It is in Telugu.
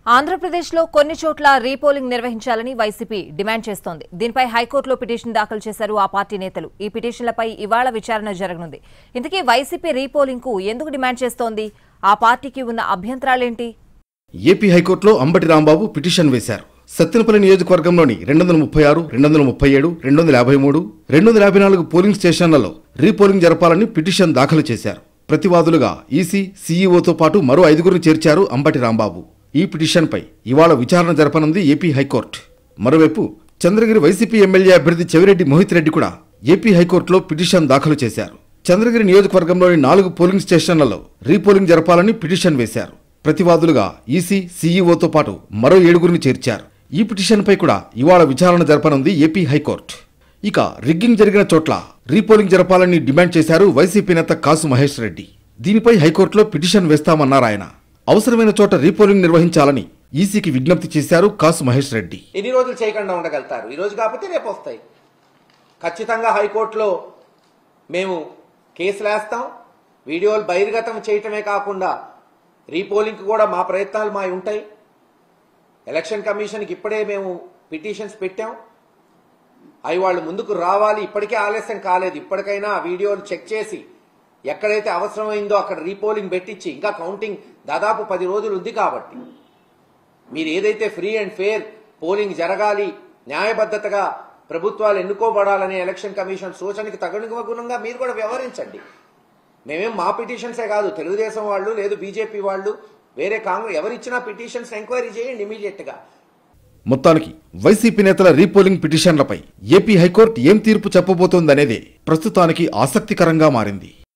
ఆంధ్రప్రదేశ్లో కొన్ని చోట్ల రీపోలింగ్ నిర్వహించాలని వైసీపీ డిమాండ్ చేస్తోంది దీనిపై హైకోర్టులో పిటిషన్ దాఖలు చేశారు ఆ పార్టీ నేతలు ఈ పిటిషన్లపై ఇవాళ విచారణ జరగనుంది ఇంతకీ వైసీపీ రీపోలింగ్ కు ఎందుకు డిమాండ్ చేస్తోంది ఆ పార్టీకి ఉన్న అభ్యంతరాలేంటి ఏపీ హైకోర్టులో అంబటి రాంబాబు పిటిషన్ వేశారు సత్తెనపల్లి నియోజకవర్గంలోని రెండు వందల ముప్పై ఆరు రెండు వందల ముప్పై ఏడు రెండు వందల యాభై మూడు రెండు వందల యాభై నాలుగు పోలింగ్ స్టేషన్లలో రీపోలింగ్ జరపాలని పిటిషన్ దాఖలు చేశారు ప్రతివాదులుగా ఈసీ సీఈఓతో పాటు మరో ఐదుగురిని చేర్చారు అంబటి రాంబాబు ఈ పిటిషన్పై ఇవాళ విచారణ జరపనుంది ఏపీ హైకోర్టు మరోవైపు చంద్రగిరి వైసీపీ ఎమ్మెల్యే అభ్యర్థి చెవిరెడ్డి మోహిత్ రెడ్డి కూడా ఏపీ హైకోర్టులో పిటిషన్ దాఖలు చేశారు చంద్రగిరి నియోజకవర్గంలోని నాలుగు పోలింగ్ స్టేషన్లలో రీపోలింగ్ జరపాలని పిటిషన్ వేశారు ప్రతివాదులుగా ఈసీ సీఈఓతో పాటు మరో ఏడుగురిని చేర్చారు ఈ పిటిషన్పై కూడా ఇవాళ విచారణ జరపనుంది ఏపీ హైకోర్టు ఇక రిగ్గింగ్ జరిగిన చోట్ల రీపోలింగ్ జరపాలని డిమాండ్ చేశారు వైసీపీ నేత కాసు మహేష్ రెడ్డి దీనిపై హైకోర్టులో పిటిషన్ వేస్తామన్నారు ఆయన అవసరమైన చోట రీపోలింగ్ నిర్వహించాలని ఈసీకి విజ్ఞప్తి చేశారు కాసు మహేష్ రెడ్డి ఎన్ని రోజులు చేయకుండా ఉండగలుగుతారు ఈ రోజు కాకపోతే రేపు వస్తాయి ఖచ్చితంగా హైకోర్టులో మేము కేసులు వేస్తాం వీడియోలు బహిర్గతం చేయటమే కాకుండా రీపోలింగ్కి కూడా మా ప్రయత్నాలు మా ఉంటాయి ఎలక్షన్ కమిషన్కి ఇప్పుడే మేము పిటిషన్స్ పెట్టాం అవి వాళ్ళు ముందుకు రావాలి ఇప్పటికే ఆలస్యం కాలేదు ఇప్పటికైనా ఆ వీడియోలు చెక్ చేసి ఎక్కడైతే అవసరమైందో అక్కడ రీపోలింగ్ పెట్టించి ఇంకా కౌంటింగ్ దాదాపు పది రోజులు ఉంది కాబట్టి మీరు ఏదైతే ఫ్రీ అండ్ ఫేర్ పోలింగ్ జరగాలి న్యాయబద్ధతగా ప్రభుత్వాలు ఎన్నుకోబడాలనే ఎలక్షన్ కమిషన్ సూచనకి తగునుగుణంగా మీరు కూడా వ్యవహరించండి మేమేం మా పిటిషన్సే కాదు తెలుగుదేశం వాళ్ళు లేదు బీజేపీ వాళ్ళు వేరే కాంగ్రెస్ ఎవరిచ్చినా పిటిషన్స్ ఎంక్వైరీ చేయండి ఇమీడియట్ గా మొత్తానికి వైసీపీ నేతల రీపోలింగ్ పిటిషన్లపై ఏపీ హైకోర్టు ఏం తీర్పు చెప్పబోతోందనేదే ప్రస్తుతానికి ఆసక్తికరంగా మారింది